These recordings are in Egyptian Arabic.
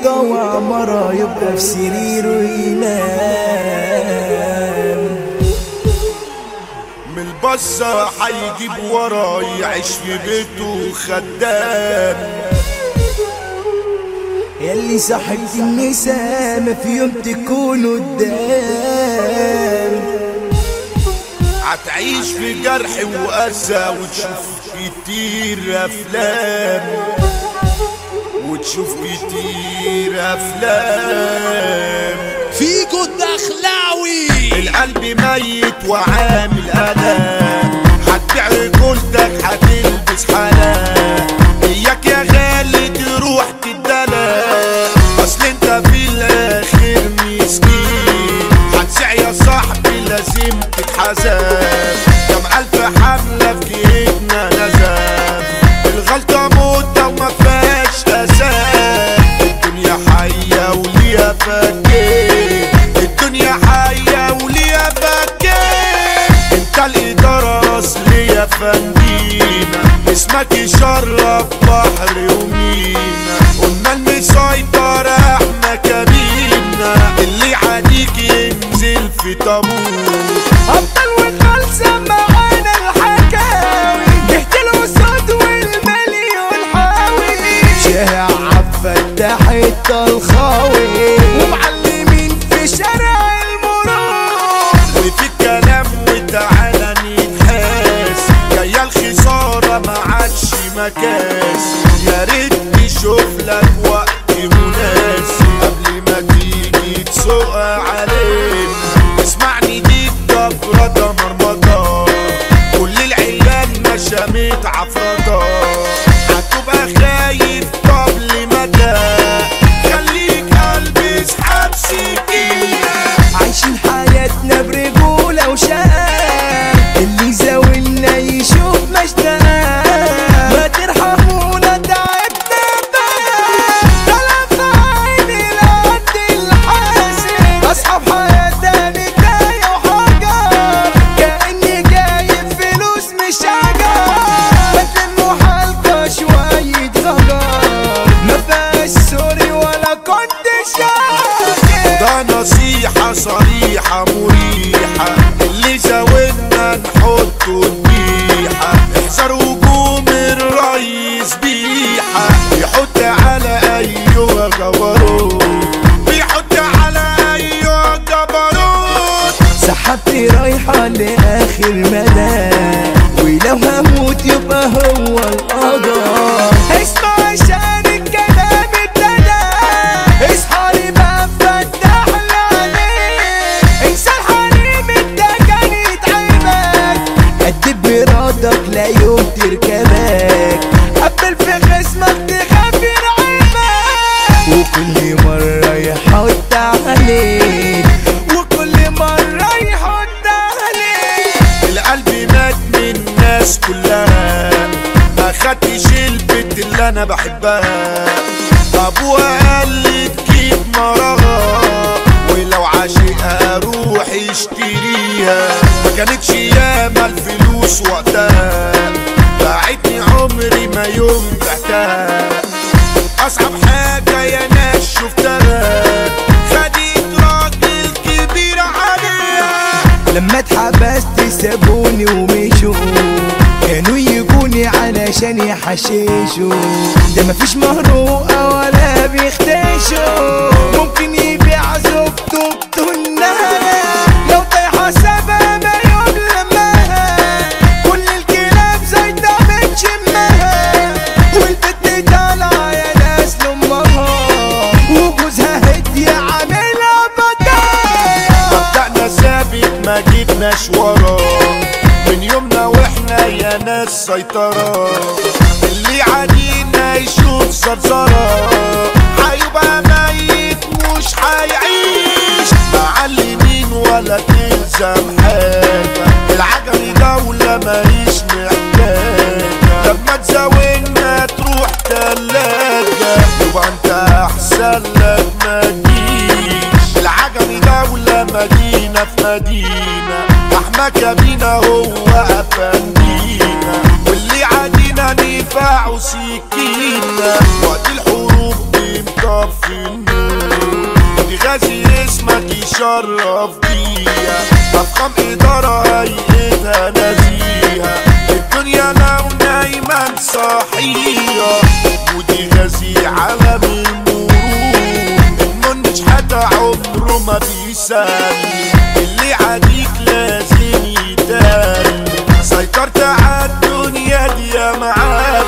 يطوع مرة يبقى في سريره ينام من البصة هيجيب ورا يعيش في بيته خدام ياللي صاحبت النساء ما في يوم تكون قدام هتعيش في جرح وأسى وتشوف كتير أفلام وتشوف كتير أفلام فيكو الدخلاوي القلب ميت وعامل ألم هتبيع رجولتك هتلبس حلال إياك يا غالي تروح تدلع أصل أنت في الآخر مسكين هتسع يا صاحبي لازم تتحاسب كم ألف حملة في جيبنا نزف الغلطة موتة وما فيهاش أساس الدنيا حية وليها فكين الدنيا حية وليها فكين انت الإدارة أصلي يا فندينا اسمك يشرف بحر ومينا قلنا المسيطر احنا كبيرنا اللي عاديك ينزل في طابور أبطال وخالصة معانا الحكاوي نحكي صوت والمليون حاوي شارع فتح الطلخاوي ومعلمين في شارع المرور وفي الكلام وتعالى نتحاس جاية الخسارة ما عادش مكاس يا ريت نشوف لك وقت مناسب قبل ما تيجي تسوق علينا اسمعني دي الدبرة ده مرمطة كل العيال ما شامت عفرطة هتبقى خايف قبل متى خليك قلبي اسحب سكينة عايشين حياتنا برجولة وشقة اللي زاولنا يشوف مشتاق ما ترحمونا تعبنا بقى طلب عيني لقد الحاسب أصحاب حياتنا بداية وحجر كأني جايب فلوس مش أجر ما تلموا حالكوا شوية غجر ما فيهاش سوري ولا كنت شاكر ده نصيحة صريحة مريحة اللي زاولنا نحطه ذبيحة احذر هجوم الرئيس بيحة بيحط على أيوة جبروت بيحط على أيوة جبروت سحبتي رايحة لآخر مدى ولو هموت يبقى هو القضاء اسمع عشان الكلام ابتدى اصحى لي بقى فتح عليك انسى الحريم انت كان يتعبك قد برادك لا يوم تركبك قبل في خصمك تخاف يرعبك وكل مرة يحط عليك وكل مرة يحط عليك القلب مات من الناس كلها ما خدتش البنت اللي انا بحبها ابوها قال لي تجيب مرها ولو عاشقها اروح اشتريها ما كانتش ياما الفلوس وقتها باعتني عمري ما يوم بعتها اصعب حاجة يا ناس شفتها خدت راجل كبير عليها لما اتحبست سابوني ومشوا كانوا يجوني علشان يحششوا ده مفيش مهروقة ولا بيختشوا ممكن يبيع زوجته بتنها لو طايحة سبا ما يوم لمها كل الكلاب زايدة بتشمها والبنت طالعة يا ناس لأمها وجوزها هدية عاملها بداية مبدأنا ثابت ما جبناش وراه من يومنا واحنا يا ناس سيطرة اللي علينا يشوف زرزرة هيبقى ميت مش هيعيش معلمين ولا تلزم حاجة العجمي دولة ماليش محتاجة لما تزاولنا تروح تلاجة يبقى انت احسن لك ما تجيش العجمي دولة مدينة في مدينة احمى بينا هو افندينا واللي عادينا نفاعه سكينة وقت الحروب بيطفي النور دي غازي اسمك يشرف بيها افخم اداره هيئتها نزيهه الدنيا لو نايمه صحيه ودي غازي علم المرور المنش حتى عمره ما بيسلم اللي عليك لازم يتقل سيطرت على الدنيا دي يا معلم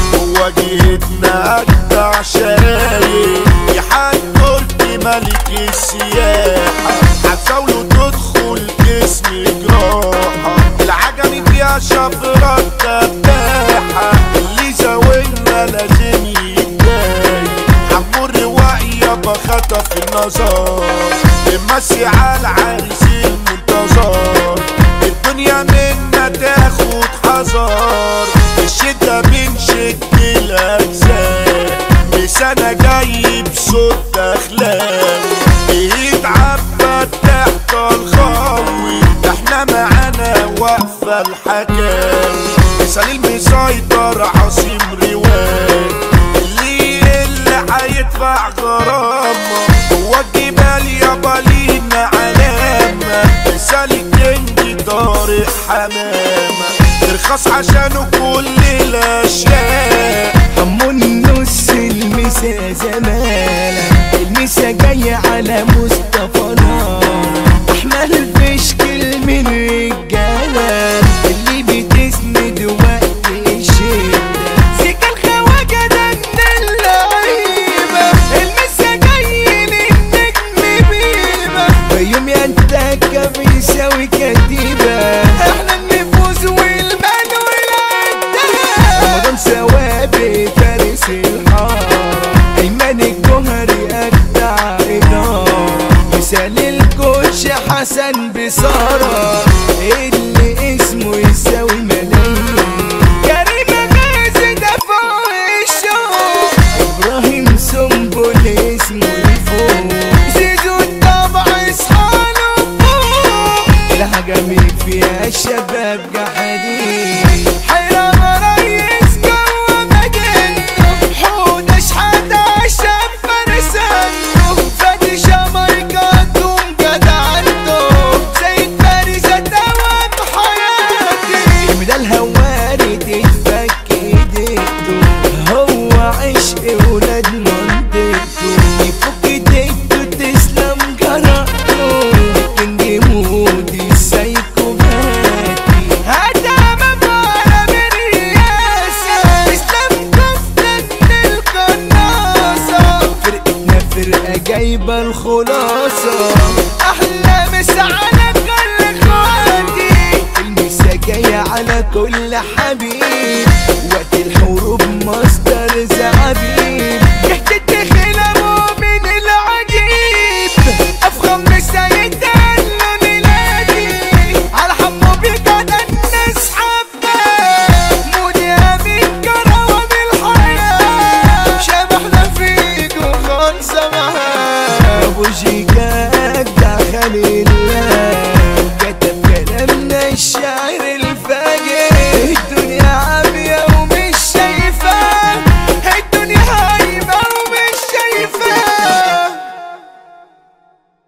وواجهتنا اجدع شايف يا حد قلت ملك السياحة هتزاوله تدخل جسم جراحة العجمي فيها شفرة تباحة اللي زاولنا لازم يتضايق حمر وعي بخطف النظر بمسي على العريس المنتظر الدنيا منا تاخد حذر الشدة بنشد الأجزاء لسانة جاي بصوت أخلاق يتعبى تحت الخاوي احنا معانا واقفة الحكاوي مثال المسيطر عاصم رواد اللي اللي هيدفع غرامة هو الجبال يابا لينا علامة مثال الكينج طارق حمامة ترخص عشانه كل الأشياء حموني نص المسا زمالة المسا جاية على مصطفى احمل فشكل من رجالة اللي بتسند وقت الشدة سكة الخواجة ده من اللعيبة المسا جاي للنجم بيبة بيوم ينتكى بيساوي كتيبة احنا النفوس والمال والعدة رمضان ثوابت فارس الحارة ايمن الجوهري ابدع ادارة مثال الكوتش حسن بصارة اللي اسمه يساوي ملايين كريم غازي ده فوق الشوق ابراهيم سنبل اسمه يفوق زيزو الطبع اصحاله فوق الهجمي فيها الشباب جحدين حيران ريس جوا مدينته حود اشحات عشان فرسانته فادي جامايكاتهم جدعنته زي فارسة دوام حياتي من الهواري تتفك ايديته هو عشق ولاد منطقته يفك ايديته تسلم جرأته كنج مودي السايكوباتي هذا مبارا بالرياسة اسلام كفتن القناصة فرقتنا فرقة جايبة الخلاصة أحلى مسا على كل اخواتي المسا جاية على كل حبيب وقت الحروب مصدر زعبيب يحتد خلامه من العجيب أفخم مسا يتقالوا لنادي على حمو بيقعد الناس حبة مودي أمين كروة بالحياة شبحنا فيك وخلصة معاه أبو شيكات دخل الله كتب كلامنا الشعر